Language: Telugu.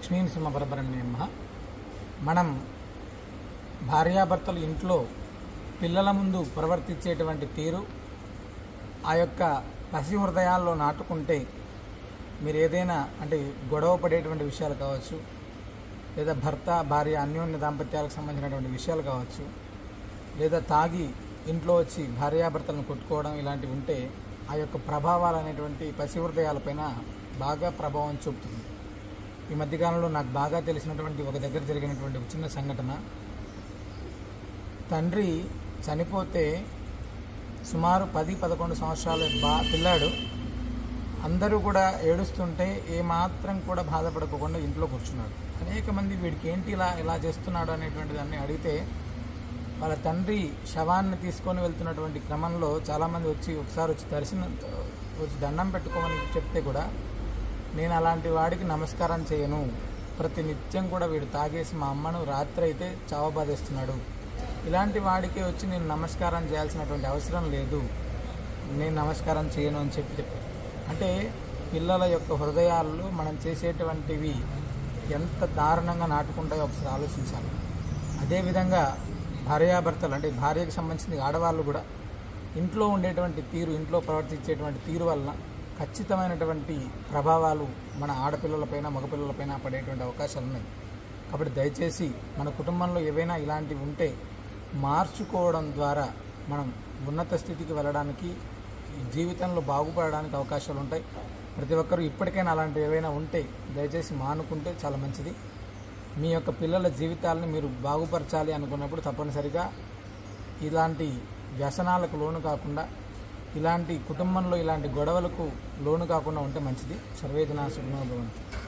లక్ష్మీ సింహపరబ్రహ్మ మనం భార్యాభర్తలు ఇంట్లో పిల్లల ముందు ప్రవర్తించేటువంటి తీరు ఆ యొక్క పసి హృదయాల్లో నాటుకుంటే మీరు ఏదైనా అంటే గొడవ పడేటువంటి విషయాలు కావచ్చు లేదా భర్త భార్య అన్యోన్య దాంపత్యాలకు సంబంధించినటువంటి విషయాలు కావచ్చు లేదా తాగి ఇంట్లో వచ్చి భార్యాభర్తలను కొట్టుకోవడం ఇలాంటివి ఉంటే ఆ యొక్క ప్రభావాలు అనేటువంటి పసి హృదయాలపైన బాగా ప్రభావం చూపుతుంది ఈ మధ్యకాలంలో నాకు బాగా తెలిసినటువంటి ఒక దగ్గర జరిగినటువంటి ఒక చిన్న సంఘటన తండ్రి చనిపోతే సుమారు పది పదకొండు సంవత్సరాల బా పిల్లాడు అందరూ కూడా ఏడుస్తుంటే ఏమాత్రం కూడా బాధపడకుండా ఇంట్లో కూర్చున్నాడు అనేక మంది వీడికి ఏంటి ఇలా ఇలా చేస్తున్నాడు అనేటువంటి దాన్ని అడిగితే వాళ్ళ తండ్రి శవాన్ని తీసుకొని వెళ్తున్నటువంటి క్రమంలో చాలామంది వచ్చి ఒకసారి వచ్చి దర్శనం వచ్చి దండం పెట్టుకోమని చెప్తే కూడా నేను అలాంటి వాడికి నమస్కారం చేయను ప్రతి నిత్యం కూడా వీడు తాగేసి మా అమ్మను రాత్రి అయితే చావబాధేస్తున్నాడు ఇలాంటి వాడికి వచ్చి నేను నమస్కారం చేయాల్సినటువంటి అవసరం లేదు నేను నమస్కారం చేయను అని చెప్పి చెప్పారు అంటే పిల్లల యొక్క హృదయాల్లో మనం చేసేటువంటివి ఎంత దారుణంగా నాటుకుంటాయో ఒకసారి ఆలోచించాలి అదేవిధంగా భార్యాభర్తలు అంటే భార్యకు సంబంధించిన ఆడవాళ్ళు కూడా ఇంట్లో ఉండేటువంటి తీరు ఇంట్లో ప్రవర్తించేటువంటి తీరు వలన ఖచ్చితమైనటువంటి ప్రభావాలు మన ఆడపిల్లలపైన మగపిల్లలపైన పడేటువంటి అవకాశాలు ఉన్నాయి కాబట్టి దయచేసి మన కుటుంబంలో ఏవైనా ఇలాంటివి ఉంటే మార్చుకోవడం ద్వారా మనం ఉన్నత స్థితికి వెళ్ళడానికి ఈ జీవితంలో బాగుపడడానికి అవకాశాలు ఉంటాయి ప్రతి ఒక్కరూ ఇప్పటికైనా అలాంటివి ఏవైనా ఉంటే దయచేసి మానుకుంటే చాలా మంచిది మీ యొక్క పిల్లల జీవితాలను మీరు బాగుపరచాలి అనుకున్నప్పుడు తప్పనిసరిగా ఇలాంటి వ్యసనాలకు లోను కాకుండా ఇలాంటి కుటుంబంలో ఇలాంటి గొడవలకు లోను కాకుండా ఉంటే మంచిది సర్వేజన సుఖనోభవంతు